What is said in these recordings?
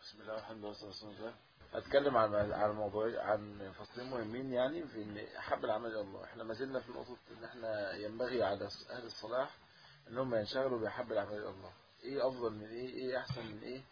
بسم الله والحمد لله والصلاه والسلام على رسول الله هتكلم عن عن موضوع عن فصلين مهمين يعني في ان احب العمل الى الله احنا ما زلنا في نقطه ان احنا ينبغي على اهل الصلاح انهم ينشغلوا باحب العمل الى الله ايه افضل من ايه ايه احسن من ايه,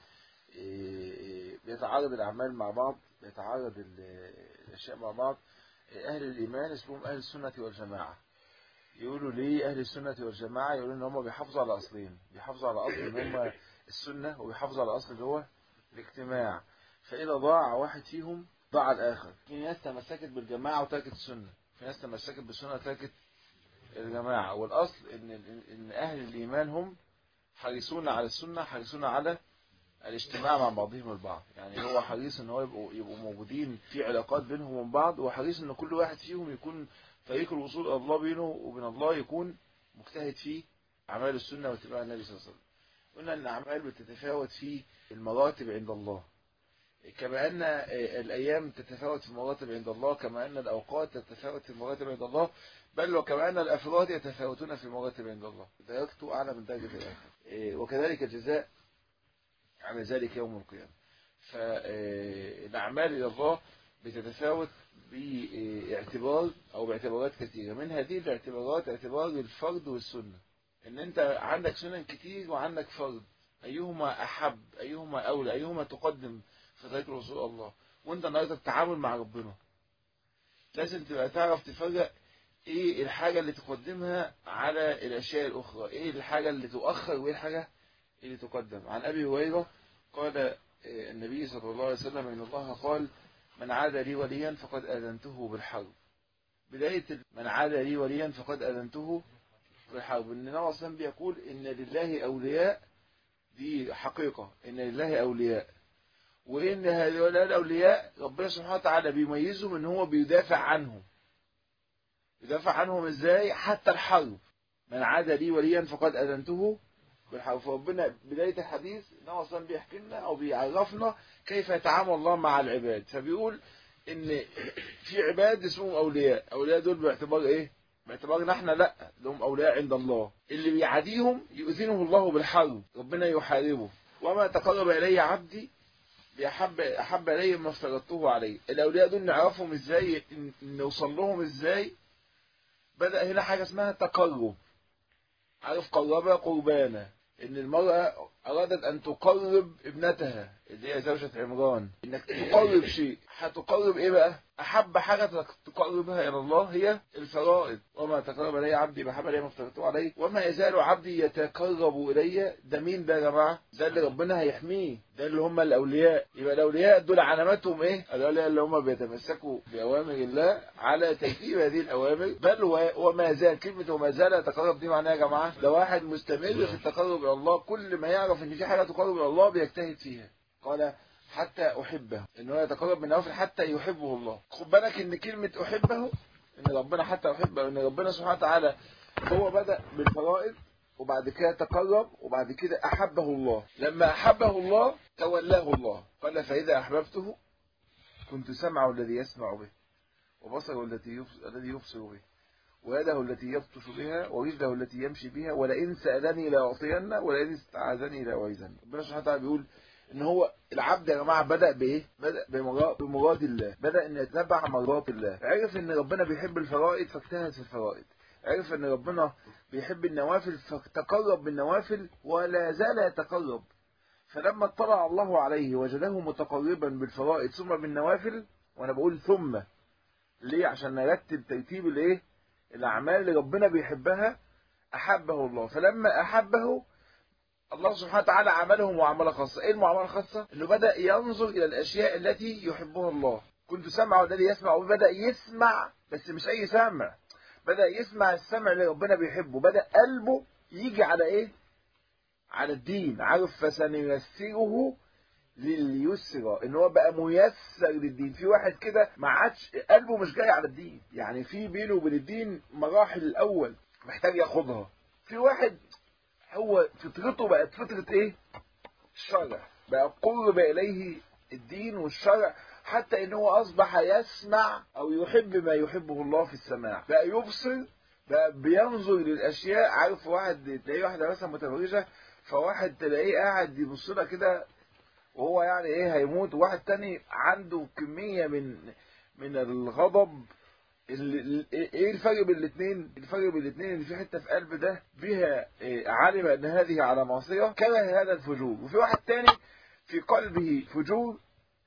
إيه بيتعارض الاعمال مع بعض بيتعارض الاشياء مع بعض اهل الايمان اسمهم اهل السنه والجماعه يقولوا ليه اهل السنه والجماعه يقولوا ان هم بيحافظوا على اصلين بيحافظوا على اصل ان هم السنه وبيحافظوا على اصل اللي هو الاجتماع فإذا ضاع واحد فيهم ضاع الآخر في ناس تمسكت بالجماعة وتركت السنة في ناس تمسكت بالسنة وتركت الجماعة والأصل إن, إن أهل الإيمان هم حريصون على السنة حريصون على الاجتماع مع بعضهم البعض يعني هو حريص ان هو يبقوا, يبقوا موجودين في علاقات بينهم وبين بعض وحريص ان كل واحد فيهم يكون طريق الوصول الى الله بينه وبين الله يكون مجتهد في اعمال السنه واتباع النبي صلى الله عليه وسلم قلنا ان الاعمال بتتفاوت في المراتب عند الله كما أن الأيام تتفاوت في المراتب عند الله كما أن الأوقات تتفاوت في المراتب عند الله بل وكما أن الأفراد يتفاوتون في المراتب عند الله درجته أعلى من درجة الآخر وكذلك الجزاء على ذلك يوم القيامة فالأعمال إلى الله بتتفاوت باعتبار أو باعتبارات كثيرة من هذه الاعتبارات اعتبار الفرد والسنة ان انت عندك سنن كتير وعندك فرد ايهما احب ايهما اولى ايهما تقدم في طريق الوصول الله وانت النهارده التعامل مع ربنا لازم تبقى تعرف تفرق ايه الحاجة اللي تقدمها على الاشياء الاخرى ايه الحاجة اللي تؤخر وايه الحاجة اللي تقدم عن ابي هريرة قال النبي صلى الله عليه وسلم ان الله قال من عاد لي وليا فقد اذنته بالحرب بداية من عاد لي وليا فقد اذنته بالحرب ان النبي صلى بيقول ان لله اولياء دي حقيقة ان لله اولياء وإن هؤلاء الأولياء ربنا سبحانه وتعالى بيميزهم إن هو بيدافع عنهم يدافع عنهم إزاي حتى الحرب من عاد لي وليا فقد أذنته بالحرب فربنا بداية الحديث إن هو أصلا بيحكي لنا أو بيعرفنا كيف يتعامل الله مع العباد فبيقول إن في عباد اسمهم أولياء أولياء دول باعتبار إيه باعتبارنا احنا لا لهم أولياء عند الله اللي بيعاديهم يؤذنه الله بالحرب ربنا يحاربه وما تقرب إلي عبدي بأحب أحب إلي ما افترضته عليه الأولياء دول نعرفهم إزاي نوصل لهم إزاي بدأ هنا حاجة اسمها تقرب عارف قرب قربانا إن المرأة أرادت أن تقرب ابنتها اللي هي زوجة عمران إنك تقرب شيء هتقرب إيه بقى أحب حاجة تقربها إلى الله هي الفرائض وما تقرب إلي عبدي بحب إلي ما افترضته عليه وما يزال عبدي يتقرب إلي ده مين ده يا جماعة ده اللي ربنا هيحميه ده اللي هم الأولياء يبقى الأولياء دول علاماتهم إيه الأولياء اللي هم بيتمسكوا بأوامر الله على تكتيب هذه الأوامر بل وما زال كلمة وما زال يتقرب دي معناها يا جماعة ده واحد مستمر في التقرب إلى الله كل ما يعرف إن في حاجة تقرب إلى الله بيجتهد فيها قال حتى أحبه إن هو يتقرب من نوافل حتى يحبه الله خد بالك إن كلمة أحبه إن ربنا حتى أحبه إن ربنا سبحانه وتعالى هو بدأ بالفرائض وبعد كده تقرب وبعد كده أحبه الله لما أحبه الله تولاه الله قال فإذا أحببته كنت سمعه الذي يسمع به وبصره التي الذي يبصر به ويده التي يبطش بها ورجله التي يمشي بها ولئن سألني لأعطينه ولئن استعاذني لأعيذنه ربنا سبحانه وتعالى بيقول ان هو العبد يا جماعه بدا بايه بدا بمراد الله بدا ان يتبع مرضات الله عرف ان ربنا بيحب الفرائض فاجتهد في الفرائض عرف ان ربنا بيحب النوافل فتقرب بالنوافل ولا زال يتقرب فلما اطلع الله عليه وجده متقربا بالفرائض ثم بالنوافل وانا بقول ثم ليه عشان نرتب ترتيب الايه الاعمال اللي ربنا بيحبها احبه الله فلما احبه الله سبحانه وتعالى عمله معاملة خاصة ايه المعاملة الخاصة انه بدأ ينظر الى الاشياء التي يحبها الله كنت سمع الذي يسمع وبدأ يسمع بس مش اي سمع بدأ يسمع السمع اللي ربنا بيحبه بدأ قلبه يجي على ايه على الدين عارف فسنيسره لليسرى ان هو بقى ميسر للدين في واحد كده ما عادش قلبه مش جاي على الدين يعني في بينه وبين الدين مراحل الاول محتاج ياخدها في واحد هو فطرته بقت فطرة ايه الشرع بقى قرب اليه الدين والشرع حتى ان هو اصبح يسمع او يحب ما يحبه الله في السماع بقى يبصر بقى بينظر للاشياء عارف واحد تلاقيه واحده مثلا متبرجه فواحد تلاقيه قاعد يبص لها كده وهو يعني ايه هيموت واحد تاني عنده كمية من من الغضب ال- ال- ايه الفرق بين الاثنين الفرق بين الاثنين ان في حته في قلب ده بها إيه، علم ان هذه على معصيه كره هذا الفجور وفي واحد تاني في قلبه فجور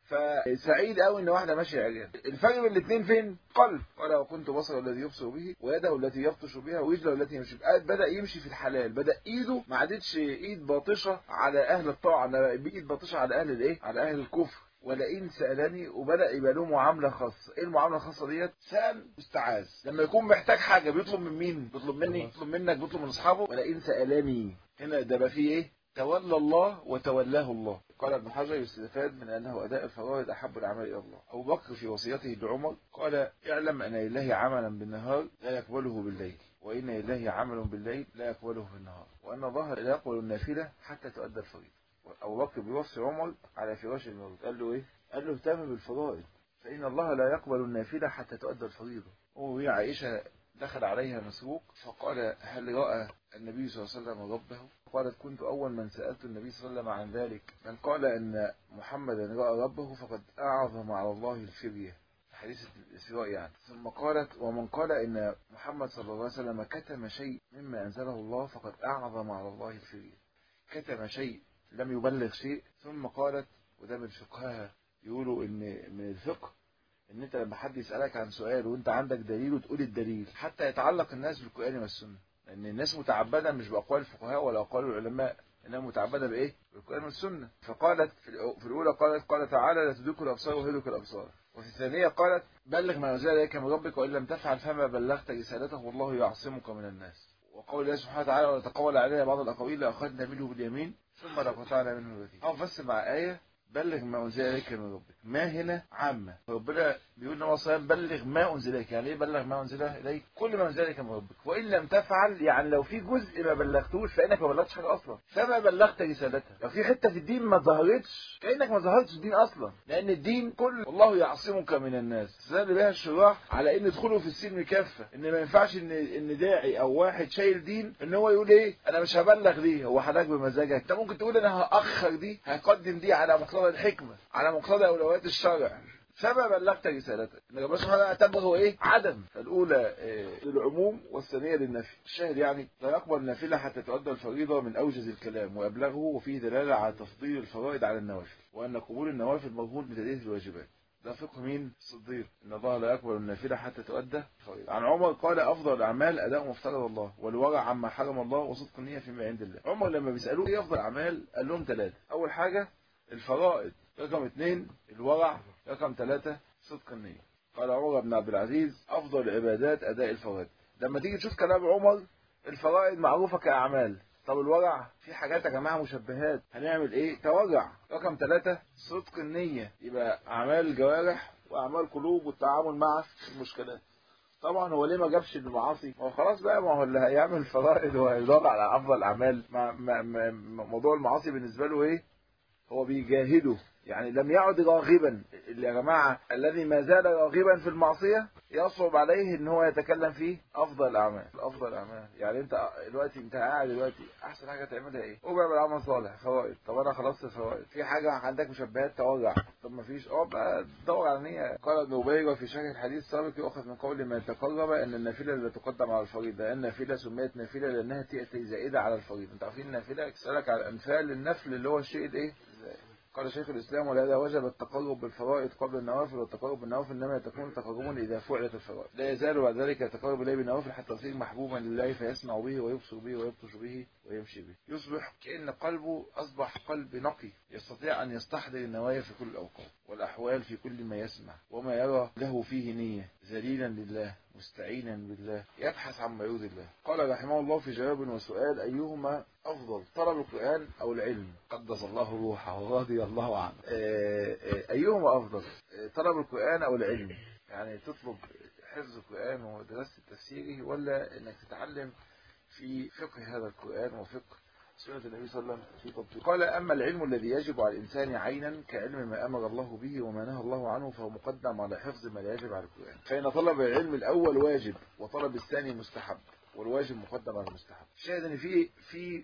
فسعيد قوي ان واحده ماشيه عريان الفرق بين الاثنين فين قلب قال وكنت بصر الذي يبصر به ويده التي يبطش بها ورجله التي يمشي بها بدا يمشي في الحلال بدا ايده ما عادتش ايد باطشه على اهل الطاعه انما ايد باطشه على اهل الايه على اهل الكفر ولئن سالني وبدا يبقى له معامله خاصه ايه المعامله الخاصه ديت سال استعاذ لما يكون محتاج حاجه بيطلب من مين بيطلب مني بيطلب منك بيطلب من اصحابه ولئن سالني هنا ده بقى فيه ايه تولى الله وتولاه الله قال ابن حجر يستفاد من انه اداء الفرائض احب الاعمال الى الله ابو بكر في وصيته لعمر قال اعلم ان لله عملا بالنهار لا يقبله بالليل وان لله عمل بالليل لا يقبله بالنهار وان الله لا يقبل النافله حتى تؤدى الفريضه ابو بكر بيوصي عمر على فراش الموت قال له ايه قال له اهتم بالفرائض فان الله لا يقبل النافله حتى تؤدى الفريضه وهي عائشه دخل عليها مسروق فقال هل راى النبي صلى الله عليه وسلم ربه قالت كنت أول من سألت النبي صلى الله عليه وسلم عن ذلك من قال أن محمدا رأى ربه فقد أعظم على الله الفرية حديث الإسراء يعني ثم قالت ومن قال إن محمد صلى الله عليه وسلم كتم شيء مما أنزله الله فقد أعظم على الله الفرية كتم شيء لم يبلغ شيء ثم قالت وده من فقهها يقولوا إن من الفقه ان انت لما حد يسالك عن سؤال وانت عندك دليل وتقول الدليل حتى يتعلق الناس بالقران والسنه لان الناس متعبده مش باقوال الفقهاء ولا اقوال العلماء انها متعبده بايه بالقران والسنه فقالت في الأو- في الاولى قالت قال تعالى لا تدرك الابصار وهدك الابصار وفي الثانيه قالت بلغ ما انزل اليك من ربك وان لم تفعل فما بلغت رسالته والله يعصمك من الناس وقول الله سبحانه وتعالى وتقول علينا بعض الاقاويل لاخذنا منه باليمين ثم لقطعنا منه الوثيق او بس مع ايه بلغ ما انزل اليك من ربك ما هنا عامه ربنا بيقول لنا صلى بلغ ما انزل اليك يعني ايه بلغ ما انزل اليك كل ما انزل اليك من ربك وان لم تفعل يعني لو في جزء ما بلغتوش فانك ما بلغتش حاجه اصلا فما بلغت رسالتها لو في حته في الدين ما ظهرتش كانك ما ظهرتش الدين اصلا لان الدين كل الله يعصمك من الناس استدل بها الشراح على ان ادخلوا في السلم كافه ان ما ينفعش ان ان داعي او واحد شايل دين ان هو يقول ايه انا مش هبلغ دي هو حضرتك بمزاجك انت ممكن تقول انا هاخر دي هقدم دي على مقتضى الحكمه على مقتضى اولويات الشرع فما بلغت رسالتك ان ربنا سبحانه وتعالى اعتبره ايه عدم فالاولى آه، للعموم والثانيه للنفي الشاهد يعني لا يقبل النافله حتى تؤدى الفريضه من اوجز الكلام وابلغه وفيه دلاله على تفضيل الفرائض على النوافل وان قبول النوافل مرهون بتاديه الواجبات ده فقه مين الصديق ان الله لا يقبل النافله حتى تؤدى الفريضه عن عمر قال افضل الاعمال اداء مفترض الله والورع عما حرم الله وصدق النيه فيما عند الله عمر لما بيسالوه ايه افضل الاعمال قال لهم ثلاثه اول حاجه الفرائض رقم اثنين الورع رقم ثلاثة صدق النية قال عمر بن عبد العزيز أفضل العبادات أداء الفرائض لما تيجي تشوف كلام عمر الفرائض معروفة كأعمال طب الورع في حاجات يا جماعة مشبهات هنعمل ايه تورع رقم ثلاثة صدق النية يبقى أعمال الجوارح وأعمال قلوب والتعامل مع المشكلات طبعا هو ليه ما جابش المعاصي هو خلاص بقى ما هو اللي هيعمل فرائض وهيدور على افضل الاعمال ما ما ما موضوع المعاصي بالنسبه له ايه هو بيجاهده يعني لم يعد راغبا اللي يا جماعة الذي ما زال راغبا في المعصية يصعب عليه ان هو يتكلم فيه افضل الاعمال افضل الاعمال يعني انت دلوقتي انت قاعد دلوقتي احسن حاجه تعملها ايه اعمل عمل صالح فوائد طب انا خلصت الفوائد في حاجه عندك مشبهات تورع طب ما فيش اه بقى دور على نيه قال ابن ابي في شرح الحديث السابق يؤخذ من قول من تقرب ان النافله لا تقدم على الفريضه لان النافله سميت نافله لانها تاتي زائده على الفريضه انت عارفين النافله يسالك على امثال النفل اللي هو الشيء الايه قال شيخ الإسلام ولهذا وجب التقرب بالفرائض قبل النوافل والتقرب بالنوافل إنما يكون تقربا إذا فعلت الفرائض لا يزال بعد ذلك يتقرب إليه بالنوافل حتى يصير محبوبا لله فيسمع به ويبصر به ويبطش به ويمشي به يصبح كأن قلبه أصبح قلب نقي يستطيع أن يستحضر النوايا في كل الأوقات والأحوال في كل ما يسمع وما يرى له فيه نية ذليلا لله مستعينا بالله يبحث عما يرضي الله قال رحمه الله في جواب وسؤال أيهما أفضل طلب القرآن أو العلم قدس الله روحه ورضي الله عنه أيهما أفضل طلب القرآن أو العلم يعني تطلب حفظ القرآن ودراسة تفسيره ولا أنك تتعلم في فقه هذا القرآن وفقه سنة النبي صلى الله عليه وسلم في تطبيق قال أما العلم الذي يجب على الإنسان عينا كعلم ما أمر الله به وما نهى الله عنه فهو مقدم على حفظ ما لا يجب على القرآن فإن طلب العلم الأول واجب وطلب الثاني مستحب والواجب مقدم على المستحب شاهد ان في في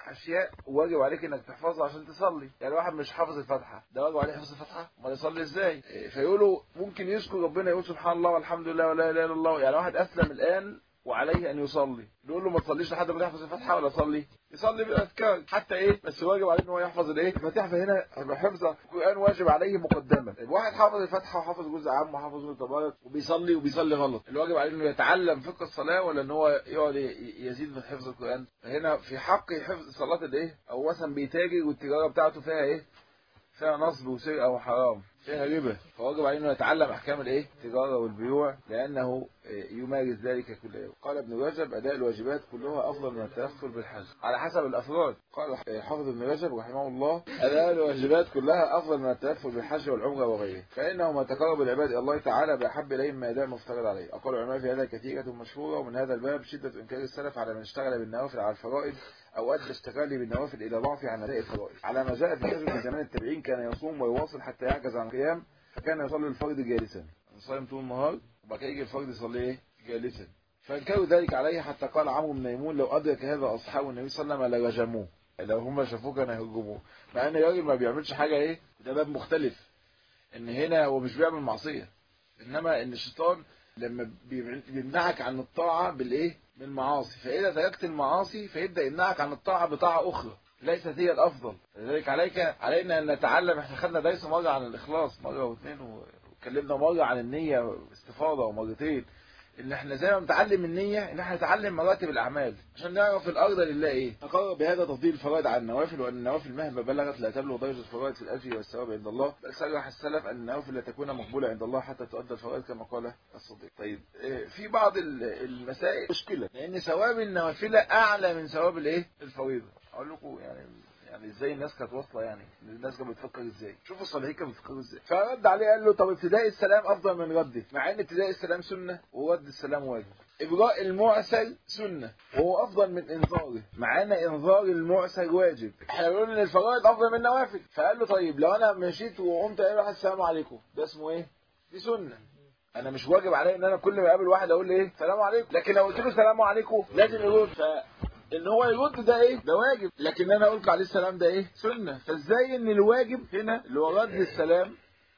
اشياء واجب عليك انك تحفظها عشان تصلي يعني واحد مش حافظ الفاتحه ده واجب عليه حفظ الفاتحه امال يصلي ازاي فيقولوا ممكن يذكر ربنا يقول سبحان الله والحمد لله ولا اله الا الله يعني واحد اسلم الان وعليه ان يصلي نقول له ما تصليش لحد ما يحفظ الفاتحه ولا صلي يصلي بالاذكار حتى ايه بس واجب عليه ان هو يحفظ الايه الفاتحه فهنا هيبقى حفظ القران واجب عليه مقدما الواحد حافظ الفاتحه وحافظ جزء عام وحافظ جزء تبارك وبيصلي وبيصلي غلط الواجب عليه انه يتعلم فقه الصلاه ولا ان هو يقعد يزيد من حفظ القران فهنا في حق حفظ صلاه الايه او مثلا بيتاجر والتجاره بتاعته فيها ايه فيها نصب وسرقه وحرام فيها ربا فواجب عليه انه يتعلم احكام الايه التجاره والبيوع لانه يمارس ذلك كل يوم قال ابن رجب اداء الواجبات كلها افضل من التدخل بالحج على حسب الافراد قال حافظ ابن رجب رحمه الله اداء الواجبات كلها افضل من التدخل بالحج والعمره وغيره فانه ما تقرب العباد الى الله تعالى باحب اليهم ما اداء المفترض عليه اقول العلماء في هذا كثيره مشهوره ومن هذا الباب شده انكار السلف على من اشتغل بالنوافل على الفرائض أو أدى اشتغاله بالنوافل إلى ضعف عن أداء الفرائض على ما جاء في كثير من زمان التابعين كان يصوم ويواصل حتى يعجز عن القيام فكان يصلي الفرض جالسا صايم طول النهار وبعد كده يجي الفرض يصلي ايه جالسا فانكروا ذلك عليه حتى قال عمرو بن ميمون لو أدرك هذا أصحاب النبي صلى الله عليه وسلم لرجموه لو هم شافوه كانوا هيهجموه مع ان الراجل ما بيعملش حاجة ايه ده باب مختلف ان هنا هو مش بيعمل معصية انما ان الشيطان لما بيمنعك عن الطاعة بالايه بالمعاصي فإذا تركت المعاصي فيبدأ يمنعك عن الطاعة بطاعة أخرى ليست هي الأفضل لذلك عليك علينا أن نتعلم احنا خدنا درس مرة عن الإخلاص مرة واثنين واتكلمنا مرة عن النية استفاضة ومرتين ان احنا زي ما بنتعلم النية ان احنا نتعلم مراتب الاعمال عشان نعرف الارض لله ايه اقرر بهذا تفضيل الفرائض عن النوافل وان النوافل مهما بلغت لا تبلغ درجة الفرائض في الاجر والثواب عند الله بل صرح السلف ان النوافل لا تكون مقبولة عند الله حتى تؤدى الفرائض كما قال الصديق طيب في بعض المسائل مشكلة لان ثواب النوافل اعلى من ثواب الايه الفريضة اقول لكم يعني يعني ازاي الناس كانت واصله يعني الناس كانت بتفكر ازاي شوفوا الصالحين كانوا بيفكروا ازاي فرد عليه قال له طب ابتداء السلام افضل من رده مع ان ابتداء السلام سنه ورد السلام واجب ابراء المعسر سنه وهو افضل من انذاره مع ان انذار المعسر واجب احنا بنقول ان الفرائض افضل من النوافل فقال له طيب لو انا مشيت وقمت قايل واحد السلام عليكم ده اسمه ايه دي سنه انا مش واجب عليا ان انا كل ما اقابل واحد اقول له ايه سلام عليكم لكن لو قلت له سلام عليكم لازم يقول ف ان هو يرد ده ايه ده واجب لكن انا اقول عليه السلام ده ايه سنه فازاي ان الواجب هنا اللي هو رد السلام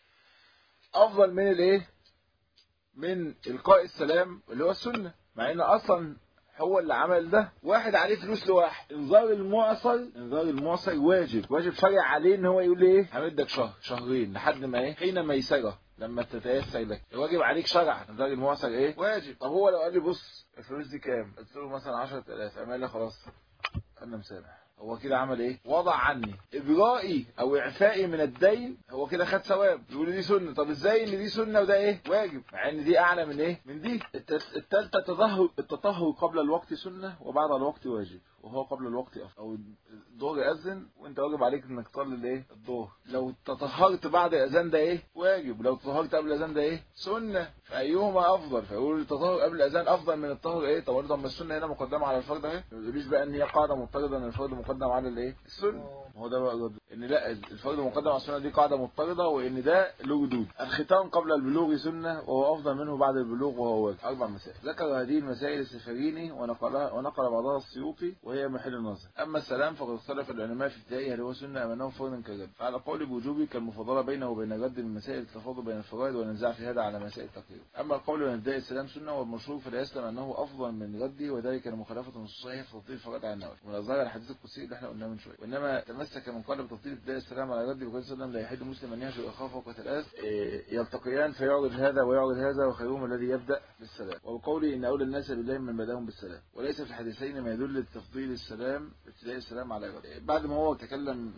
افضل من الايه من القاء السلام اللي هو السنه مع ان اصلا هو اللي عمل ده واحد عليه فلوس لواحد انذار المعصر انذار المعصر واجب واجب شرع عليه ان هو يقول ايه همدك شهر شهرين لحد ما ايه حين ميسره لما تتيسر لك واجب عليك شرع انذار المعصر ايه واجب طب هو لو قال لي بص الفلوس دي كام قلت له مثلا 10000 قال لي خلاص انا مسامح هو كده عمل ايه وضع عني ابرائي او اعفائي من الدين هو كده خد ثواب يقول دي سنه طب ازاي ان دي سنه وده ايه واجب مع ان دي اعلى من ايه من دي الثالثه التطهر التطهر قبل الوقت سنه وبعد الوقت واجب وهو قبل الوقت أفضل او الظهر يأذن وانت واجب عليك انك تصلي الايه الظهر لو تطهرت بعد الاذان ده ايه واجب لو تطهرت قبل الاذان ده ايه سنه فايهما افضل فيقول التطهر قبل الاذان افضل من الطهر ايه طب طب ما السنه هنا مقدمه على الفرض اهي ما تقوليش بقى ان هي قاعده مضطرده ان الفرض مقدم على الايه السنه هو ده بقى الرد ان لا الفرض مقدم على السنه دي قاعده مضطرده وان ده له وجود الختان قبل البلوغ سنه وهو افضل منه بعد البلوغ وهو واجب اربع مسائل ذكر هذه المسائل السفريني ونقلها ونقل بعضها السيوطي وهي محل النظر اما السلام فقد اختلف العلماء في ابتدائه هل هو سنه ام انه فرض كجد فعلى قول بوجوبه كالمفاضله بينه وبين رد من مسائل التفاضل بين الفرائض والنزاع في هذا على مسائل التقرير اما القول ان ابتداء السلام سنه والمشهور فلا يسلم انه افضل من رده وذلك لمخالفه النصوص الصحيحه في تفضيل الفرائض على النوافل ومن اظهر الحديث القدسي اللي احنا قلناه من شويه وانما تمسك من قال بتفضيل ابتداء السلام على رده وقال صلى لا يحل مسلم ان يهجر اخاه فوق ثلاث يلتقيان فيعرض هذا ويعرض هذا وخيرهم الذي يبدا بالسلام وبقوله ان اولى الناس بالله من بداهم بالسلام وليس في الحديثين ما يدل لتفضيل السلام ابتداء السلام على رده بعد ما هو تكلم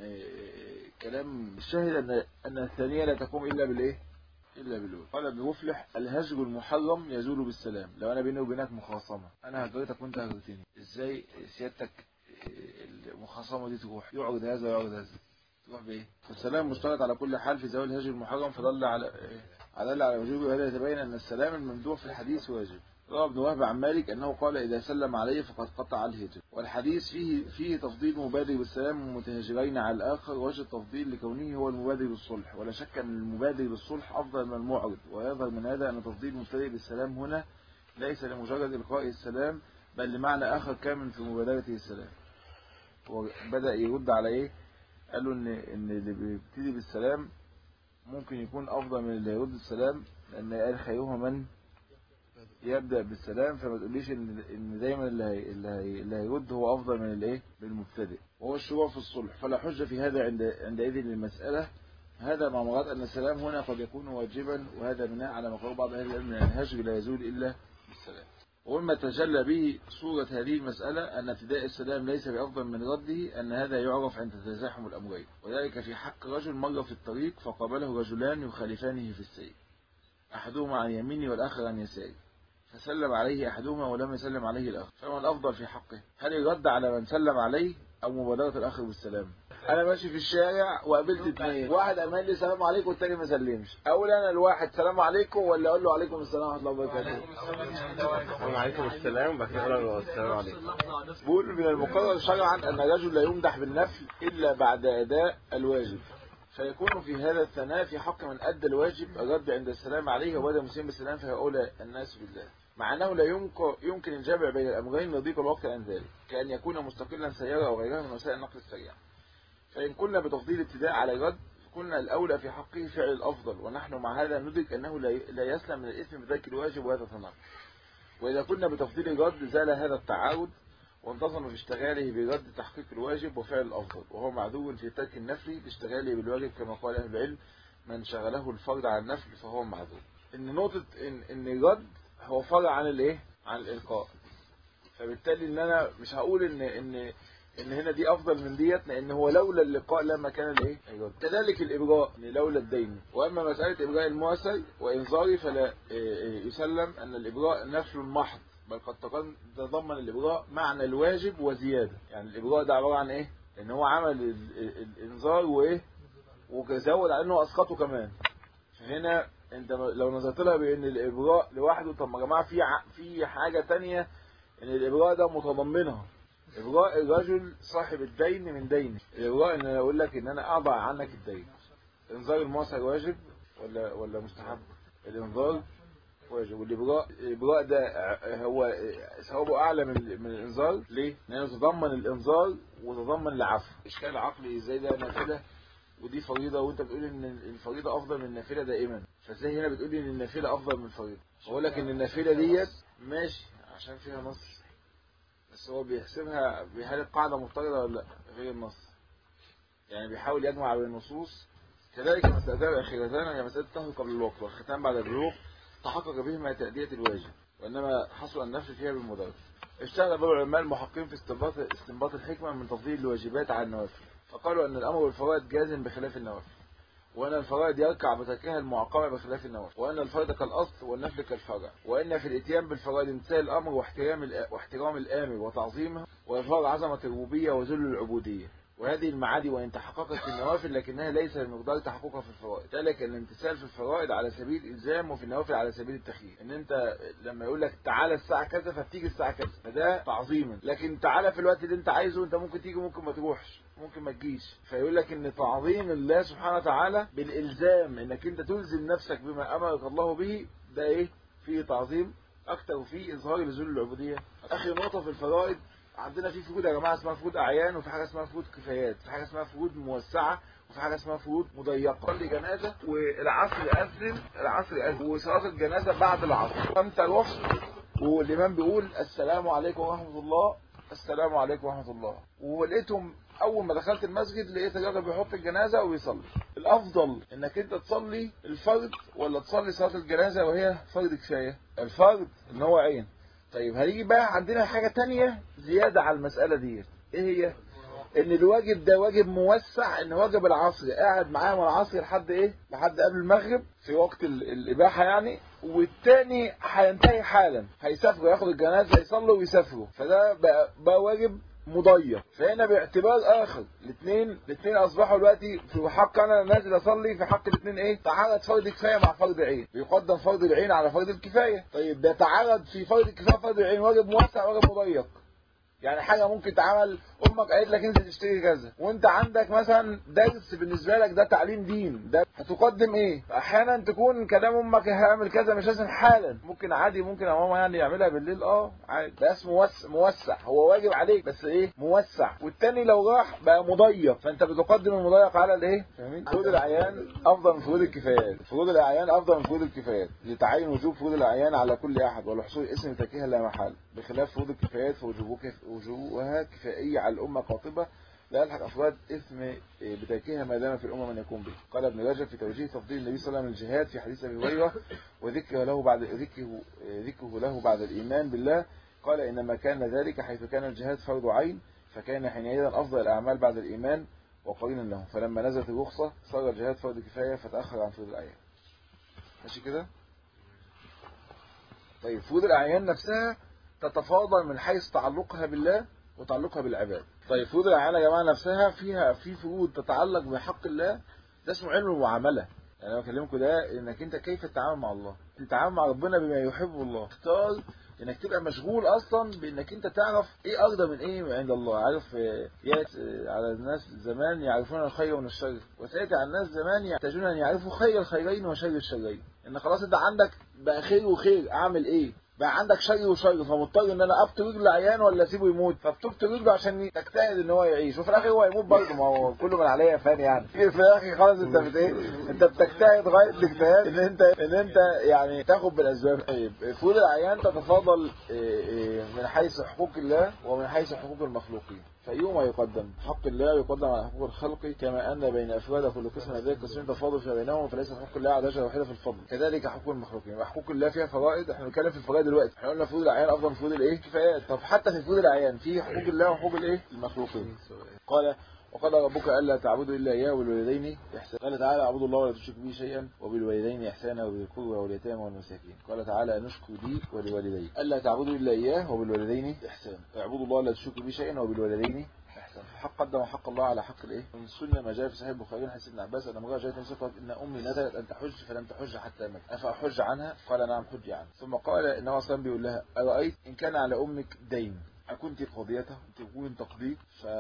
كلام الشاهد ان ان الثانيه لا تقوم الا بالايه الا بالأولى قال ابن مفلح الهجر المحرم يزول بالسلام لو انا بيني وبينك مخاصمه انا هجرتك وانت هجرتني ازاي سيادتك المخاصمه دي تروح يعرض هذا ويعرض هذا تروح بايه السلام مشترط على كل حال في زوال الهجر المحرم فدل على على على وجوبه وهذا يتبين ان السلام الممدوح في الحديث واجب روى ابن وهب عن مالك أنه قال إذا سلم عليه فقد قطع الهجر والحديث فيه فيه تفضيل مبادر بالسلام ومتهجرين على الآخر وجه التفضيل لكونه هو المبادر بالصلح ولا شك أن المبادر بالصلح أفضل من المعرض ويظهر من هذا أن تفضيل المبتدئ بالسلام هنا ليس لمجرد إلقاء السلام بل لمعنى آخر كامل في مبادرته السلام هو بدأ يرد على ايه قالوا ان ان اللي بيبتدي بالسلام ممكن يكون افضل من اللي هيرد السلام لان قال خيرها من يبدأ بالسلام فما تقوليش ان ان دايما اللي هي اللي, هي اللي هيرد هو افضل من الايه بالمبتدئ وهو الشروع في الصلح فلا حجة في هذا عند عندئذ للمسألة هذا مع مراد أن السلام هنا قد يكون واجبا وهذا بناء على ما قال بعض أهل العلم أن الهجر لا يزول إلا بالسلام ومما تجلى به صورة هذه المسألة أن ابتداء السلام ليس بأفضل من رده أن هذا يعرف عند تزاحم الأمرين وذلك في حق رجل مر في الطريق فقابله رجلان يخالفانه في السير أحدهما عن يمينه والآخر عن يساره فسلم عليه أحدهما ولم يسلم عليه الآخر فما الأفضل في حقه هل يرد على من سلم عليه أو مبادرة الآخر بالسلام انا ماشي في الشارع وقابلت اثنين واحد قال لي السلام عليكم والتاني ما سلمش اقول انا الواحد سلام عليكم ولا اقول له عليكم السلام ورحمه الله وبركاته وعليكم السلام وبعد كده اقول له السلام عليكم بقول من المقرر شرعا ان الرجل لا يمدح بالنفل الا بعد اداء الواجب فيكون في هذا الثناء في حق من ادى الواجب الرد عند السلام عليه وبدا مسلم بالسلام فهو اولى الناس بالله مع انه لا يمكن يمكن الجمع بين الامرين لضيق الوقت عن ذلك كان يكون مستقلا سيارة او غيرها من وسائل النقل السريع فإن كنا بتفضيل ابتداء على الرد فكنا الأولى في حقه فعل الأفضل ونحن مع هذا ندرك أنه لا يسلم من الإثم بذلك الواجب وهذا تناقض وإذا كنا بتفضيل الرد زال هذا التعارض وانتظم في اشتغاله برد تحقيق الواجب وفعل الأفضل وهو معذور في ترك النفل لاشتغاله بالواجب كما قال أهل العلم من شغله الفرد عن النفل فهو معذور إن نقطة إن, إن الرد هو فرع عن الإيه؟ عن الإلقاء فبالتالي إن أنا مش هقول إن إن ان هنا دي افضل من ديت لان هو لولا اللقاء لما كان الايه ايوه كذلك الابراء لولا الدين واما مساله ابراء المؤسر وانذاره فلا يسلم ان الابراء نفل محض بل قد تضمن الابراء معنى الواجب وزياده يعني الابراء ده عباره عن ايه ان هو عمل الانذار وايه وزود على انه اسقطه كمان فهنا انت لو نظرت لها بان الابراء لوحده طب يا جماعه في في حاجه تانية ان الابراء ده متضمنها إبراء الرجل صاحب الدين من دينه الإبراء إن أنا أقول لك إن أنا أضع عنك الدين إنذار المعسر واجب ولا ولا مستحب الإنذار واجب والإبراء الإبراء ده هو ثوابه أعلى من من الإنذار ليه؟ لأنه تضمن الإنذار وتضمن العفو إشكال عقلي إزاي ده نافلة ودي فريضة وأنت بتقول إن الفريضة أفضل من النافلة دائما فإزاي هنا بتقول إن النافلة أفضل من الفريضة بقول لك إن النافلة ديت ماشي عشان فيها نص بس هو بيحسبها بهل القاعدة مفترضة ولا لا غير النص يعني بيحاول يجمع بين النصوص كذلك مسألتان الأخيرتان هي مسألة الطهر قبل الوقت والختام بعد البلوغ تحقق بهما تأدية الواجب وإنما حصل النفس فيها بالمدرج اشتغل بعض العلماء المحققين في استنباط استنباط الحكمة من تفضيل الواجبات على النوافل فقالوا أن الأمر بالفوائد جازم بخلاف النوافل وأن الفرائض يركع بتركها المعاقبة بخلاف النوافل وأن الفرض كالأصل والنفل كالفرع وأن في الاتيان بالفرائض امتثال الأمر واحترام واحترام الآمر وتعظيمه وإظهار عظمة الربوبية وذل العبودية وهذه المعادي وإن تحققت في النوافل لكنها ليس بمقدار تحققها في الفرائض ذلك الامتثال في الفرائض على سبيل الإلزام وفي النوافل على سبيل التخيير إن أنت لما يقول لك تعالى الساعة كذا فبتيجي الساعة كذا فده تعظيما لكن تعالى في الوقت اللي أنت عايزه أنت ممكن تيجي ممكن ما تروحش ممكن ما تجيش فيقول لك ان تعظيم الله سبحانه وتعالى بالالزام انك انت تلزم نفسك بما امرك الله به ده ايه فيه تعظيم اكتر وفيه اظهار لذل العبوديه اخر نقطه في الفرائض عندنا في فروض يا جماعه اسمها فروض اعيان وفي حاجه اسمها فروض كفايات في حاجه اسمها فروض موسعه وفي حاجه اسمها فروض مضيقه صلي جنازه والعصر اذن العصر اذن وصلاه الجنازه بعد العصر فانت رحت والامام بيقول السلام عليكم ورحمه الله السلام عليكم ورحمه الله ولقيتهم اول ما دخلت المسجد لقيت الراجل بيحط الجنازه ويصلي الافضل انك انت تصلي الفرض ولا تصلي صلاه الجنازه وهي فرض كفايه الفرض ان هو عين طيب هنيجي بقى عندنا حاجه تانية زياده على المساله دي ايه هي ان الواجب ده واجب موسع ان واجب العصر قاعد معاهم العصر لحد ايه لحد قبل المغرب في وقت الاباحه يعني والتاني هينتهي حالا هيسافروا ياخد الجنازه يصلوا ويسافروا فده بقى, بقى واجب مضيق فهنا باعتبار اخر الاثنين الاثنين اصبحوا دلوقتي في حق انا نازل اصلي في حق الاثنين ايه تعارض فرض كفايه مع فرض عين بيقدم فرض العين على فرض الكفايه طيب ده تعارض في فرض الكفايه فرض العين واجب موسع واجب مضيق يعني حاجه ممكن تعمل امك قالت لك انزل تشتري كذا وانت عندك مثلا درس بالنسبه لك ده تعليم دين ده هتقدم ايه احيانا تكون كلام امك هعمل كذا مش لازم حالا ممكن عادي ممكن يا ماما يعني يعملها بالليل اه عادي بس موسع موسع هو واجب عليك بس ايه موسع والتاني لو راح بقى مضيق فانت بتقدم المضيق على الايه فاهمين فروض الاعيان افضل من فروض الكفايات فروض الاعيان افضل من فروض الكفايات لتعين وجوب فروض الاعيان على كل احد ولحصول اسم تركها لا محال بخلاف فروض الكفايات فوجوبها كفائيه على الامه قاطبه لا يلحق افراد اثم بتركها ما دام في الامه من يكون به قال ابن رجب في توجيه تفضيل النبي صلى الله عليه وسلم الجهاد في حديث ابي هريره وذكره له بعد ذكره ذكره له بعد الايمان بالله قال انما كان ذلك حيث كان الجهاد فرض عين فكان حينئذ افضل الاعمال بعد الايمان وقرينا له فلما نزلت الرخصه صار الجهاد فرض كفايه فتاخر عن فرض الاعيان ماشي كده طيب فروض الاعيان نفسها تتفاضل من حيث تعلقها بالله وتعلقها بالعباد طيب فروض الاعيان يا جماعه نفسها فيها في فروض تتعلق بحق الله ده اسمه علم المعامله يعني انا بكلمكم ده انك انت كيف تتعامل مع الله تتعامل مع ربنا بما يحبه الله اختار انك تبقى مشغول اصلا بانك انت تعرف ايه ارضى من ايه عند الله عارف يات على الناس زمان يعرفون الخير من الشر وسياتي على الناس زمان يحتاجون ان يعرفوا خير الخيرين وشر الشرين ان خلاص انت عندك بقى خير وخير اعمل ايه بقى عندك شر وشر فمضطر ان انا ابط رجل عيان ولا اسيبه يموت فبتبط رجله عشان تجتهد ان هو يعيش وفي الاخر هو يموت برضه ما هو كله من عليا فان يعني في الاخر خلاص انت بت ايه انت بتجتهد غايه الاجتهاد ان انت ان انت يعني تاخد بالاسباب طيب فروض العيان تتفاضل من حيث حقوق الله ومن حيث حقوق المخلوقين فأيهما يقدم حق الله يقدم على حقوق الخلق كما أن بين أفراد كل قسم ذلك قسمين تفاضل فيما بينهم فليس حقوق الله على درجة واحدة في الفضل كذلك حقوق المخلوقين وحقوق الله فيها فرائض احنا بنتكلم في الفرائض دلوقتي احنا قلنا فروض الأعيان أفضل من فروض الإيه كفايات طب حتى في فروض الأعيان في حقوق الله وحقوق الإيه المخلوقين قال وقال ربك الا تعبدوا الا اياه وبالوالدين احسانا قال تعالى اعبدوا الله ولا تشركوا به شيئا وبالوالدين احسانا وبذي القربى واليتامى والمساكين قال تعالى نشكر لي ولوالدي الا تعبدوا الا اياه وبالوالدين احسانا اعبدوا الله ولا تشركوا به شيئا وبالوالدين احسانا حق قدم حق الله على حق الايه من السنه ما جاء في صحيح البخاري حديث ابن عباس ان امراه جاءت النبي قالت ان امي نذرت ان تحج فلم تحج حتى مات افاحج عنها قال نعم حجي عنها ثم قال انه اصلا بيقول لها ارايت ان كان على امك دين أكنت قضيته تكون تقضيه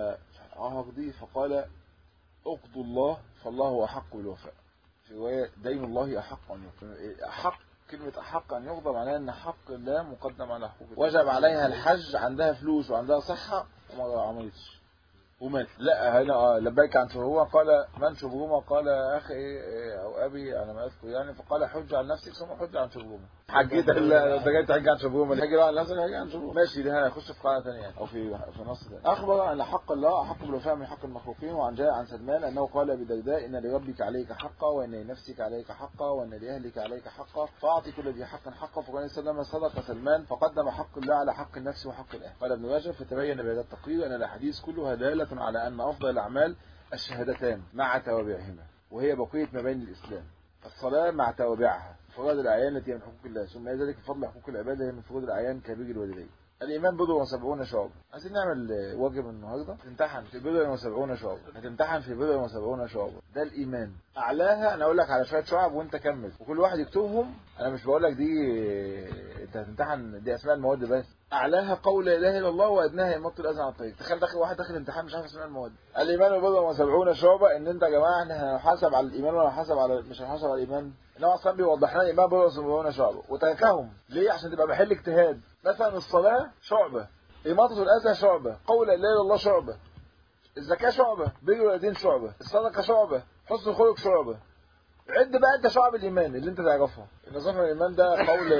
فأقضي فقال اقضوا الله فالله أحق بالوفاء في رواية دين الله أحق أن يقضى أحق كلمة أحق أن يقضى معناها أن حق الله مقدم على حقوق وجب عليها الحج عندها فلوس وعندها صحة وما عملتش ومات لا هنا لبيك عن شبهوما قال من شبهوما قال اخي او ابي انا ما اذكر يعني فقال حج عن نفسك ثم حج عن شبهوما حجيت انت جاي تحج عن شبهوما الحج عن نفسك حج عن شبهوما ماشي ده هنخش في قاعده ثانيه او في في نص ثاني اخبر ان حق الله احق بالوفاء من حق المخلوقين وعن جاء عن سلمان انه قال بدرداء ان لربك عليك حقا وان لنفسك عليك حقا وان لاهلك عليك حقا فاعطي كل ذي حق حقا فقال سلم صدق سلمان فقدم حق الله على حق النفس وحق الاهل قال ابن رجب فتبين بهذا التقرير ان الاحاديث كلها داله على ان افضل الأعمال الشهادتان مع توابعهما وهي بقية مباني الإسلام الصلاة مع توابعها فرائض الأعيان التي من حقوق الله ثم ذلك فضل حقوق العبادة هي من فروض الأعيان كبير الوالدين الإيمان بضع وسبعون شعب عايزين نعمل واجب النهاردة تمتحن في بضع وسبعون شعب هتمتحن في بضع وسبعون شعب ده الإيمان أعلاها أنا أقول لك على شوية شعب وأنت كمل وكل واحد يكتبهم أنا مش بقول لك دي أنت هتمتحن دي أسماء المواد بس أعلاها قول لا إله إلا الله وأدناها يمط الأذى عن الطريق تخيل داخل واحد داخل امتحان مش عارف أسماء المواد الإيمان بضع وسبعون شعبة إن أنت يا جماعة إحنا هنحاسب على الإيمان ولا هنحاسب على مش هنحاسب على الإيمان إنما أصلا بيوضح لنا الإيمان بضع وسبعون شعبة وتركهم ليه عشان تبقى محل اجتهاد مثلا الصلاة شعبة إماطة الأذى شعبة قول لا إله إلا الله شعبة الزكاة شعبة بر الوالدين شعبة الصدقة شعبة حسن الخلق شعبة عد بقى انت شعب الايمان اللي انت تعرفها النظام الايمان ده قول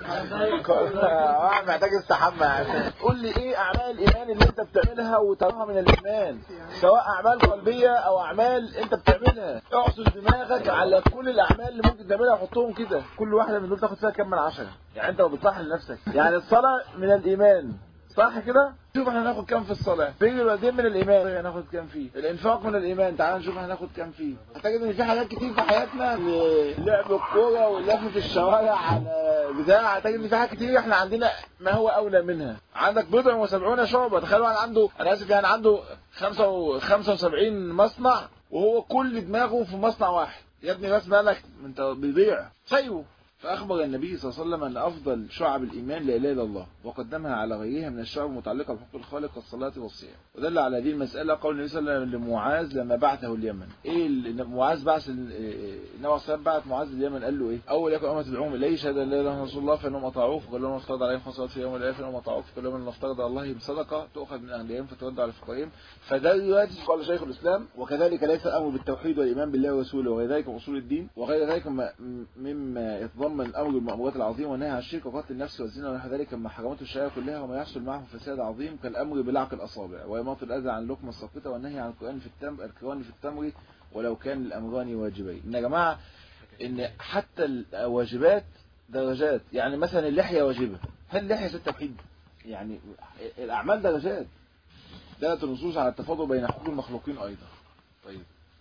اه محتاج استحمى يعني قول لي ايه اعمال الايمان اللي انت بتعملها وتراها من الايمان سواء اعمال قلبيه او اعمال انت بتعملها اعصر دماغك على كل الاعمال اللي ممكن تعملها وحطهم كده كل واحده من دول تاخد فيها كام من عشرة يعني انت بتصحح لنفسك يعني الصلاه من الايمان صح كده شوف احنا هناخد كام في الصلاه بين الوالدين من الايمان هناخد كام فيه الانفاق من الايمان تعال نشوف هناخد كام فيه هتجد ان في حاجات كتير في حياتنا لعب الكوره واللف في الشوارع على بتاع هتجد ان في حاجات كتير احنا عندنا ما هو اولى منها عندك بضع وسبعون شعبه تخيل واحد عنده انا اسف يعني عنده 75 مصنع وهو كل دماغه في مصنع واحد يا ابني بس مالك انت بيضيع سايبه فأخبر النبي صلى الله عليه وسلم أن أفضل شعب الإيمان لا إله إلا الله وقدمها على غيرها من الشعب المتعلقة بحقوق الخالق والصلاة والصيام ودل على هذه المسألة قول النبي صلى الله عليه وسلم لمعاذ لما بعثه اليمن إيه ال- معاذ بعث ال- النبي صلى الله عليه وسلم بعث معاذ اليمن قال له إيه أول يكن أمة تدعوهم إليه شهد أن لا إله إلا الله فإنهم أطاعوه فقال لهم افترض عليهم خمس صلوات في يوم والليلة فإنهم أطاعوه فقال لهم أن افترض على الله صدقة تؤخذ من أهلهم فترد على فقرهم فده دلوقتي قال شيخ الإسلام وكذلك ليس الأمر بالتوحيد والإيمان بالله ورسوله وغير ذلك من أصول الدين وغير ذلك مما- مما يتضمن الأمر بالمأمورات العظيمة والنهي عن الشرك وقتل النفس والزنا ونحو ذلك مما حرمته الشريعة كلها وما يحصل معه فساد عظيم كالأمر بلعق الأصابع وإماطة الأذى عن اللقمة الساقطة والنهي عن القرآن في التمر القرآن في التمر ولو كان الأمران واجبين إن يا جماعة إن حتى الواجبات درجات يعني مثلا اللحية واجبة هل اللحية ست توحيد؟ يعني الأعمال درجات دلت النصوص على التفاضل بين حقوق المخلوقين أيضا طيب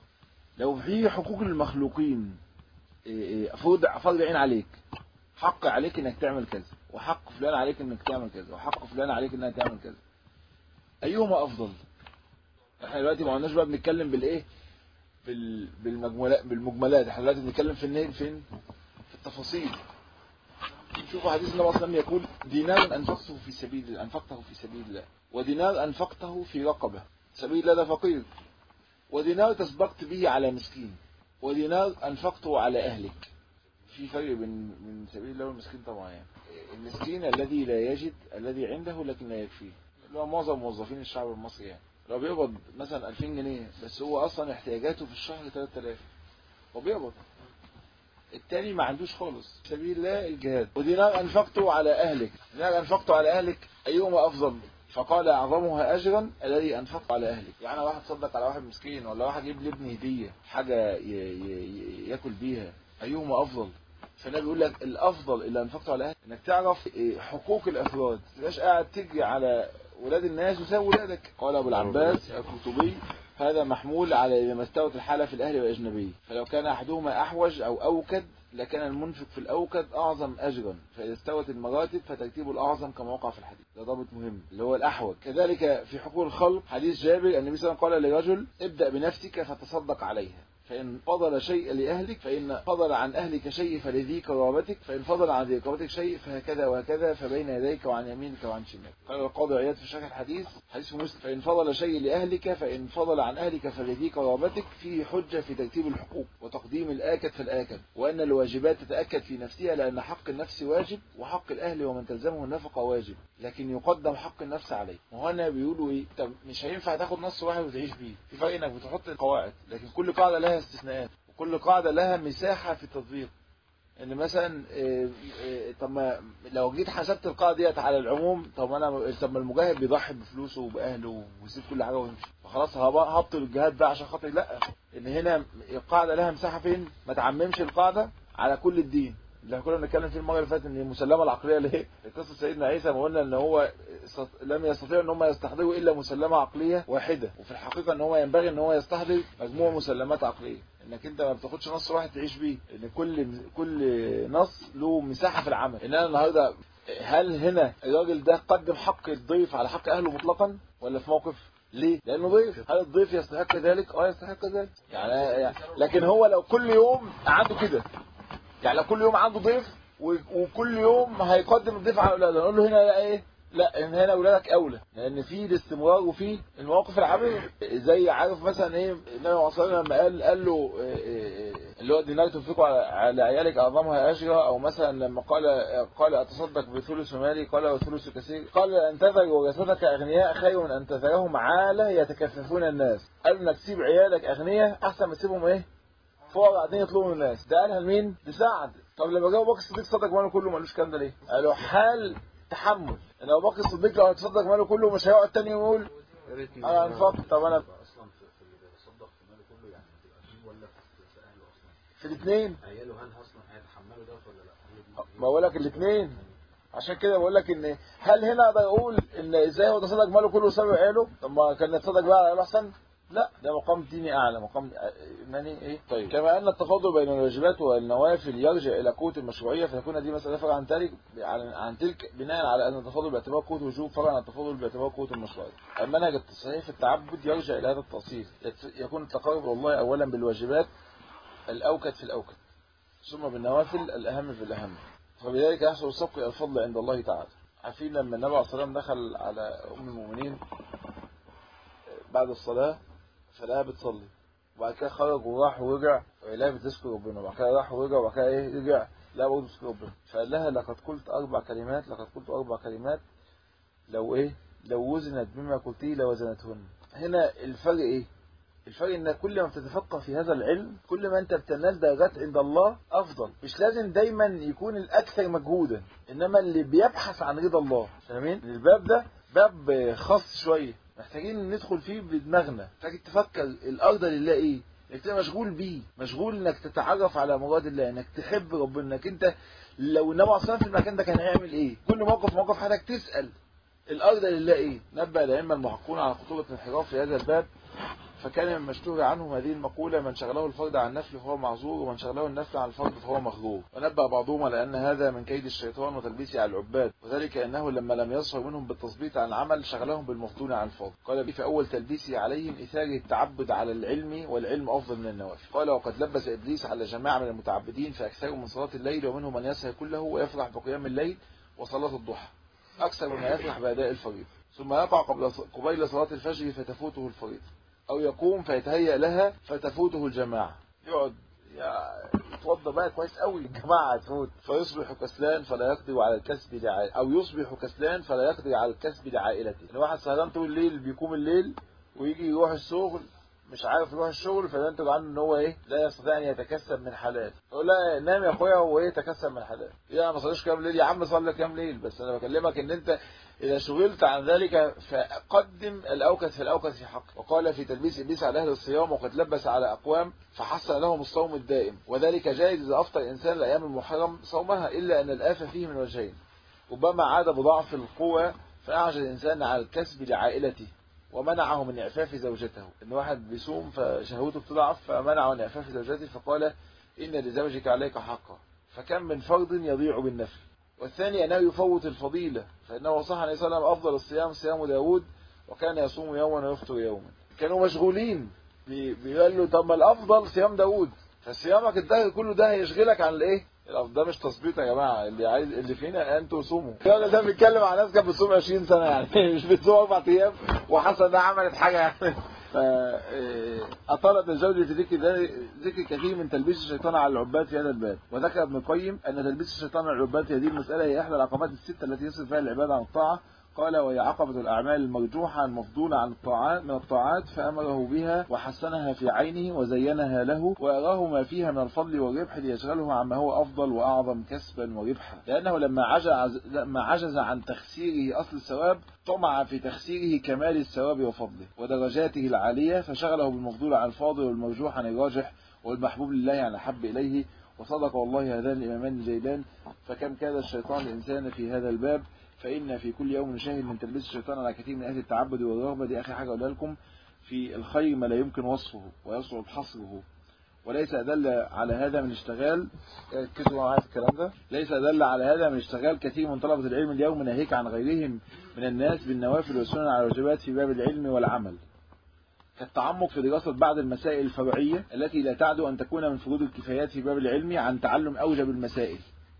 لو في حقوق المخلوقين إيه إيه، فرض فرض عين عليك حق عليك انك تعمل كذا وحق فلان عليك انك تعمل كذا وحق فلان عليك انك تعمل كذا ايهما افضل احنا دلوقتي ما قلناش بقى بنتكلم بالايه بال... بالمجملات بالمجملات احنا دلوقتي بنتكلم في النهي فين في التفاصيل شوفوا حديث النبي صلى الله عليه وسلم يقول دينار انفقته في سبيل الله انفقته في سبيل الله ودينار انفقته في رقبه سبيل الله ده فقير ودينار تصدقت به على مسكين ودينار انفقته على اهلك في فرق بين من سبيل الله والمسكين طبعا يعني المسكين الذي لا يجد الذي عنده لكن لا يكفيه اللي هو معظم موظفين الشعب المصري يعني لو بيقبض مثلا 2000 جنيه بس هو اصلا احتياجاته في الشهر 3000 هو بيقبض التاني ما عندوش خالص سبيل الله الجهاد ودينار انفقته على اهلك دينار انفقته على اهلك ايهما افضل فقال اعظمها اجرا الذي انفق على اهلك يعني واحد صدق على واحد مسكين ولا واحد يجيب لابنه هديه حاجه ي- ي- ي- ياكل بيها ايهما افضل فالنبي بيقول لك الافضل اللي انفقته على اهلك انك تعرف إيه حقوق الافراد ما تبقاش قاعد تجري على ولاد الناس وساوي ولادك قال ابو العباس القرطبي هذا محمول على إذا ما استوت الحالة في الأهل والأجنبي فلو كان أحدهما أحوج أو أوكد لكان المنفق في الأوكد أعظم أجرا فإذا استوت المراتب فترتيب الأعظم كما وقع في الحديث ده ضابط مهم اللي هو الأحوج كذلك في حقوق الخلق حديث جابر النبي صلى الله عليه وسلم قال لرجل ابدأ بنفسك فتصدق عليها فإن فضل شيء لأهلك فإن فضل عن أهلك شيء فلذي قرابتك فإن فضل عن ذي قرابتك شيء فهكذا وهكذا فبين يديك وعن يمينك وعن شمالك قال القاضي عياد في شرح الحديث حديث مسلم فإن فضل شيء لأهلك فإن فضل عن أهلك فلذي قرابتك فيه حجة في ترتيب الحقوق وتقديم الآكد فالآكد وأن الواجبات تتأكد في نفسها لأن حق النفس واجب وحق الأهل ومن تلزمه النفقة واجب لكن يقدم حق النفس عليه وهو هنا بيقولوا ايه طب مش هينفع تاخد نص واحد وتعيش بيه في فرق انك بتحط القواعد لكن كل قاعدة لها استثناءات وكل قاعدة لها مساحة في التطبيق ان مثلا إيه إيه طب ما لو جيت حسبت القاعده ديت على العموم طب انا طب ما المجاهد بيضحي بفلوسه وباهله ويسيب كل حاجه ويمشي فخلاص هب- هبطل الجهاد بقى عشان خاطر لا ان هنا القاعده لها مساحه فين ما تعممش القاعده على كل الدين اللي كنا بنتكلم فيه المره اللي فاتت ان المسلمه العقليه ليه قصه سيدنا عيسى ما قلنا ان هو است- لم يستطيع ان هم يستحضروا الا مسلمه عقليه واحده وفي الحقيقه ان هو ينبغي ان هو يستحضر مجموعه مسلمات عقليه انك انت ما بتاخدش نص واحد تعيش بيه ان كل كل نص له مساحه في العمل ان انا النهارده هل هنا الراجل ده قدم حق الضيف على حق اهله مطلقا ولا في موقف ليه؟ لانه ضيف، هل الضيف يستحق ذلك؟ اه يستحق ذلك، يعني يعني- لكن هو لو كل يوم عنده كده يعني لو كل يوم عنده ضيف و- وكل يوم هيقدم الضيف على اولاده نقول له هنا لا ايه لا ان هنا اولادك اولى لان في الاستمرار وفي المواقف العمليه زي عارف مثلا ايه النبي صلى الله عليه وسلم لما قال قال له إيه إيه إيه اللي هو الدينار تنفقه على, على عيالك اعظمها اجرا او مثلا لما قال قال اتصدق بثلث مالي قال وثلث كثير قال ان تذر ورثتك اغنياء خير من ان تذرهم عاله يتكففون الناس قال انك تسيب عيالك اغنياء احسن ما تسيبهم ايه فوق بعدين يطلبوا من الناس ده قالها لمين؟ لسعد طب لما جاء ابو بكر الصديق صدق ماله كله مالوش الكلام ده ليه؟ قالوا حال تحمل ان ابو بكر الصديق لو هيتصدق ماله كله مش هيقعد تاني يقول انا انفقت طب انا اصلا في في اللي بيتصدق في ماله كله يعني بتبقى فيه ولا في في اهله اصلا في الاثنين عياله هل اصلا هيتحملوا ده ولا لا هي دي- ما بقول لك الاثنين عشان كده بقول لك ان هل هنا اقدر اقول ان ازاي هو تصدق ماله كله وسابه عياله طب ما كان يتصدق بقى على عياله احسن لا ده مقام ديني اعلى مقام ايماني ايه طيب كما ان التفاضل بين الواجبات والنوافل يرجع الى قوه المشروعيه فتكون دي مساله فرع عن تلك عن عن تلك بناء على ان التفاضل باعتبار قوه الوجوب فرع عن التفاضل باعتبار قوه المشروعيه المنهج التصحيحي في التعبد يرجع الى هذا التأصيل يكون التقرب الى الله اولا بالواجبات الاوكد في الاوكد ثم بالنوافل الأهم في الأهم فبذلك يحصل السبق إلى الفضل عند الله تعالى عارفين لما النبي عليه الصلاة والسلام دخل على أم المؤمنين بعد الصلاة فلقاها بتصلي وبعد كده خرج وراح ورجع ولقاها بتذكر ربنا وبعد كده راح ورجع وبعد كده ايه رجع لا برضه بتذكر ربنا فقال لها لقد قلت أربع كلمات لقد قلت أربع كلمات لو ايه لو وزنت بما قلتيه لوزنتهن هنا الفرق ايه الفرق ان كل ما بتتفقه في هذا العلم كل ما انت بتنال درجات عند الله افضل مش لازم دايما يكون الاكثر مجهودا انما اللي بيبحث عن رضا الله فاهمين الباب ده باب خاص شويه محتاجين ندخل فيه بدماغنا محتاج تفكر الارض لله ايه انك تبقى مشغول بيه مشغول انك تتعرف على مراد الله انك تحب ربنا انك انت لو النبي عليه في المكان ده كان هيعمل ايه كل موقف موقف حياتك تسال الارض لله ايه نبأ الائمه المحققون على خطوره الانحراف في هذا الباب فكان من مشتهر عنهم هذه المقولة من شغله الفرد عن النفل فهو معذور ومن شغله النفل عن الفرد فهو مغرور ونبأ بعضهم على أن هذا من كيد الشيطان وتلبيسه على العباد وذلك أنه لما لم يظهر منهم بالتثبيت عن العمل شغلهم بالمفضول عن الفرد قال به في أول تلبيسه عليهم إثارة التعبد على العلم والعلم أفضل من النوافل قال وقد لبس إبليس على جماعة من المتعبدين فأكثروا من صلاة الليل ومنهم من يسهر كله ويفرح بقيام الليل وصلاة الضحى أكثر مما يفرح بأداء الفريضة ثم يقع قبل قبيل صلاة الفجر فتفوته الفريضة أو يقوم فيتهيأ لها فتفوته الجماعة يقعد يتوضى بقى كويس قوي الجماعة تفوت فيصبح كسلان فلا يقدر على الكسب لعائلته أو يصبح كسلان فلا يقدر على الكسب لعائلته إن واحد سهران طول الليل بيقوم الليل ويجي يروح الشغل مش عارف يروح الشغل فده ينتج عنه ان هو ايه لا يستطيع ان يتكسب من حلال يقول لا نام يا اخويا هو ايه تكسب من حلال يا ما صليش كام ليل يا عم صلي كام ليل بس انا بكلمك ان انت إذا شغلت عن ذلك فقدم الأوكد في الأوكد في حق وقال في تلبيس إبليس على أهل الصيام وقد لبس على أقوام فحسن لهم الصوم الدائم وذلك جائز إذا أفطر الإنسان الأيام المحرم صومها إلا أن الآفة فيه من وجهين ربما عاد بضعف القوة فأعجز الإنسان على الكسب لعائلته ومنعه من إعفاف زوجته إن واحد بيصوم فشهوته بتضعف فمنعه من إعفاف زوجته فقال إن لزوجك عليك حقا فكم من فرض يضيع بالنفل والثاني أنه يفوت الفضيلة فإنه صح عليه وسلم أفضل الصيام صيام داود وكان يصوم يوما ويفطر يوما كانوا مشغولين بيقول له طب ما الأفضل صيام داود فصيامك الدهر كله ده هيشغلك عن الايه الأفضل ده مش تثبيت يا جماعة اللي عايز اللي فينا انتوا صوموا الراجل ده بيتكلم عن ناس كانت بتصوم 20 سنة يعني مش بتصوم أربع أيام وحسن ده عملت حاجة يعني فأطالت الزوج في ذكر ذكر كثير من تلبيس الشيطان على العباد في هذا الباب وذكر ابن القيم أن تلبيس الشيطان على العباد في هذه المسألة هي إحدى العقبات الستة التي يصل فيها العباد عن الطاعة قال وهي عقبة الأعمال المرجوحة المفضولة عن الطاعات من الطاعات فأمره بها وحسنها في عينه وزينها له وأراه ما فيها من الفضل والربح ليشغله عما هو أفضل وأعظم كسبا وربحا لأنه لما عجز, لما عجز عن تخسيره أصل الثواب طمع في تخسيره كمال الثواب وفضله ودرجاته العالية فشغله بالمفضول عن الفاضل والمرجوح عن الراجح والمحبوب لله عن أحب إليه وصدق والله هذان الإمامان الجيلان فكم كاد الشيطان الإنسان في هذا الباب فإن في كل يوم نشاهد من تلبيس الشيطان على كثير من أهل التعبد والرغبة دي آخر حاجة أقولها لكم في الخير ما لا يمكن وصفه ويصعب حصره وليس أدل على هذا من اشتغال ركزوا معايا في الكلام ده ليس أدل على هذا من اشتغال كثير من طلبة العلم اليوم ناهيك عن غيرهم من الناس بالنوافل والسنن على الواجبات في باب العلم والعمل كالتعمق في دراسة بعض المسائل الفرعية التي لا تعدو أن تكون من فروض الكفايات في باب العلم عن تعلم أوجب المسائل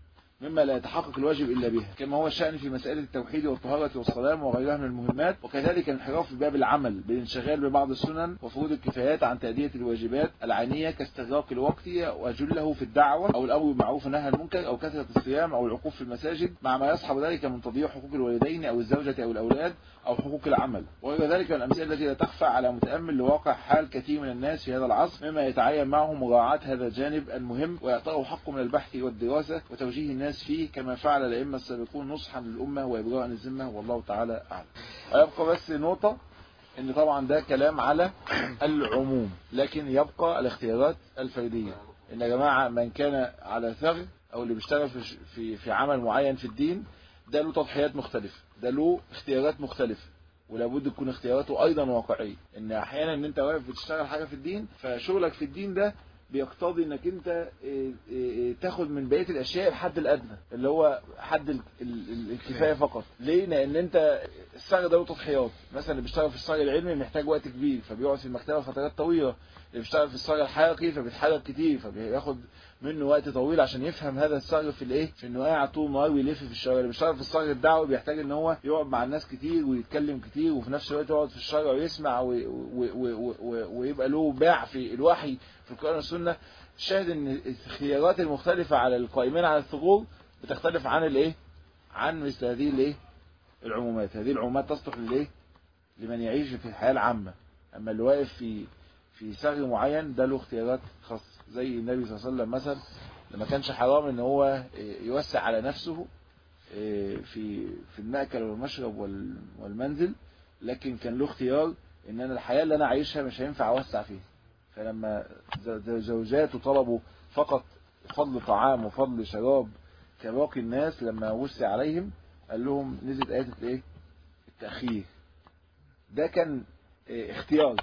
مما لا يتحقق الواجب إلا بها كما هو الشأن في مسائل التوحيد والطهارة والسلام وغيرها من المهمات وكذلك الانحراف في باب العمل بالانشغال ببعض السنن وفروض الكفايات عن تأدية الواجبات العينية كاستغراق الوقت وجله في الدعوة أو الأمر بالمعروف والنهي عن المنكر أو كثرة الصيام أو العقوف في المساجد مع ما يصحب ذلك من تضييع حقوق الوالدين أو الزوجة أو الأولاد أو حقوق العمل وغير ذلك من الأمثلة التي لا تخفى على متأمل لواقع حال كثير من الناس في هذا العصر مما يتعين معه مراعاة هذا الجانب المهم ويعطاه حقه من البحث والدراسة وتوجيه الناس فيه كما فعل الأئمة السابقون نصحا للأمة وإبراء الذمة والله تعالى أعلم ويبقى بس نقطة ان طبعا ده كلام على العموم لكن يبقى الاختيارات الفردية ان يا جماعة من كان على ثغر او اللي بيشتغل في, في, في عمل معين في الدين ده له تضحيات مختلفة ده له اختيارات مختلفة ولابد تكون اختياراته ايضا واقعية ان احيانا ان انت واقف بتشتغل حاجة في الدين فشغلك في الدين ده بيقتضي انك انت تاخد من بقيه الاشياء الحد الادنى اللي هو حد الكفايه فقط ليه لان انت الصاغ ده له تضحيات مثلا اللي بيشتغل في الصاغ العلمي محتاج وقت كبير فبيقعد في المكتبه فترات طويله اللي بيشتغل في الصاغ الحركي فبيتحرك كتير فبياخد منه وقت طويل عشان يفهم هذا الصاغ في الايه في انه قاعد طول النهار ويلف في الشارع اللي بيشتغل في الصاغ الدعوي بيحتاج ان هو يقعد مع الناس كتير ويتكلم كتير وفي نفس الوقت يقعد في الشارع ويسمع وي- وي- وي- وي- ويبقى له باع في الوحي في القرآن والسنة شاهد ان الخيارات المختلفة على القائمين على الثغور بتختلف عن الايه عن مثل هذه الايه العمومات هذه العمومات تصلح للايه لمن يعيش في الحياة العامة اما اللي واقف في في ثغر معين ده له اختيارات خاصة زي النبي صلى الله عليه وسلم مثلا لما كانش حرام ان هو يوسع على نفسه في في المأكل والمشرب وال- والمنزل لكن كان له اختيار ان انا الحياة اللي انا عايشها مش هينفع اوسع فيها فلما ز- ز- زوجاته طلبوا فقط فضل طعام وفضل شراب كباقي الناس لما وسع عليهم قال لهم نزلت آية الايه التأخير ده كان اه، اختيار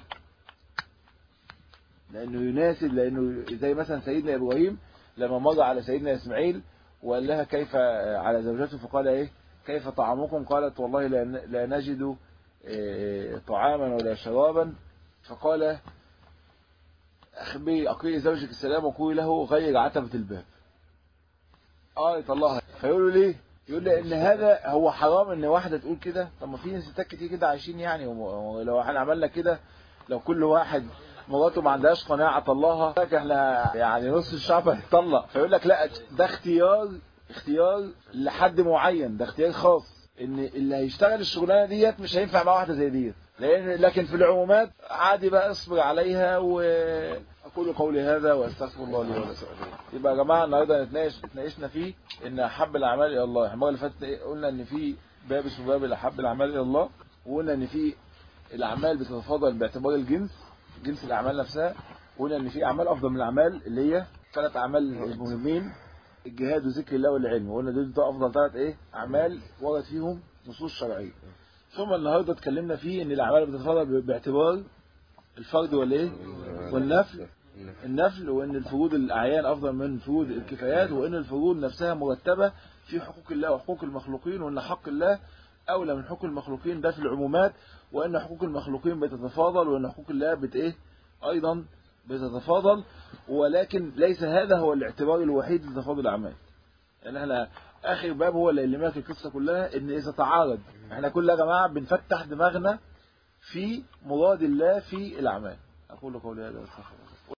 لانه يناسب لانه زي مثلا سيدنا ابراهيم لما مر على سيدنا اسماعيل وقال لها كيف على زوجته فقال ايه كيف طعامكم قالت والله لا لا نجد اه، طعاما ولا شرابا فقال اخبري اقرئي زوجك السلام وقولي له غير عتبة الباب اه يطلعها فيقولوا ليه يقول لي ان هذا هو حرام ان واحده تقول كده طب ما في ستات كتير كده عايشين يعني وم- ولو احنا عملنا كده لو كل واحد مراته ما عندهاش قناعه طلقها احنا يعني نص الشعب هيطلق فيقول لك لا ده اختيار اختيار لحد معين ده اختيار خاص ان اللي هيشتغل الشغلانه ديت مش هينفع مع واحده زي ديت لان لكن في العمومات عادي بقى اصبر عليها واقول قولي هذا واستغفر الله لي ولكم يبقى يا جماعه النهارده نتناقش اتناقشنا فيه ان احب الاعمال الى الله احنا المره اللي فاتت إيه؟ قلنا ان في باب اسمه باب الاحب الاعمال الى الله وقلنا ان في الاعمال بتتفاضل باعتبار الجنس جنس الاعمال نفسها وقلنا ان في اعمال افضل من الاعمال اللي هي ثلاث اعمال مهمين الجهاد وذكر الله والعلم وقلنا دول ده افضل ثلاث ايه اعمال ورد فيهم نصوص شرعيه ثم النهارده اتكلمنا فيه ان الاعمال بتتفاضل باعتبار الفرد والايه والنفل النفل وان الفروض الاعيان افضل من فروض الكفايات وان الفروض نفسها مرتبه في حقوق الله وحقوق المخلوقين وان حق الله اولى من حقوق المخلوقين ده في العمومات وان حقوق المخلوقين بتتفاضل وان حقوق الله بت ايه ايضا بتتفاضل ولكن ليس هذا هو الاعتبار الوحيد لتفاضل الاعمال يعني احنا اخر باب هو اللي يلمك القصه كلها ان اذا تعارض احنا كل يا جماعه بنفتح دماغنا في مراد الله في الاعمال اقول قولي هذا واستغفر الله